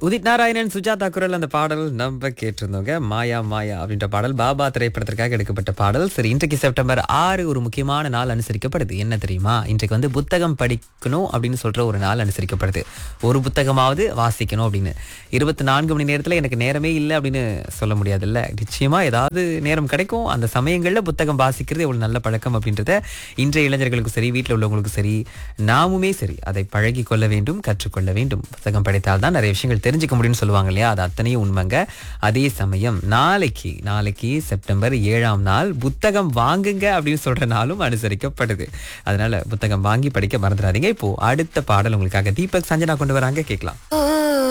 உதித் நாராயணன் சுஜாதா குரல் அந்த பாடல் நம்ம கேட்டிருந்தோங்க மாயா மாயா அப்படின்ற பாடல் பாபா திரைப்படத்திற்காக எடுக்கப்பட்ட பாடல் சரி இன்றைக்கு செப்டம்பர் ஆறு ஒரு முக்கியமான நாள் அனுசரிக்கப்படுது என்ன தெரியுமா இன்றைக்கு வந்து புத்தகம் படிக்கணும் அப்படின்னு சொல்ற ஒரு நாள் அனுசரிக்கப்படுது ஒரு புத்தகமாவது வாசிக்கணும் அப்படின்னு இருபத்தி நான்கு மணி நேரத்துல எனக்கு நேரமே இல்லை அப்படின்னு சொல்ல முடியாதுல்ல நிச்சயமா ஏதாவது நேரம் கிடைக்கும் அந்த சமயங்கள்ல புத்தகம் வாசிக்கிறது எவ்வளவு நல்ல பழக்கம் அப்படின்றத இன்றைய இளைஞர்களுக்கும் சரி வீட்டில் உள்ளவங்களுக்கும் சரி நாமுமே சரி அதை பழகி கொள்ள வேண்டும் கற்றுக்கொள்ள வேண்டும் புத்தகம் படித்தால் தான் நிறைய விஷயங்கள் தெரிஞ்சுக்க முடியும்னு சொல்லுவாங்க இல்லையா அது அத்தனையும் உண்மைங்க அதே சமயம் நாளைக்கு நாளைக்கு செப்டம்பர் ஏழாம் நாள் புத்தகம் வாங்குங்க அப்படின்னு சொல்ற நாளும் அனுசரிக்கப்படுது அதனால புத்தகம் வாங்கி படிக்க மறந்துடாதீங்க இப்போ அடுத்த பாடல் உங்களுக்காக தீபக் சஞ்சனா கொண்டு வராங்க கேட்கலாம்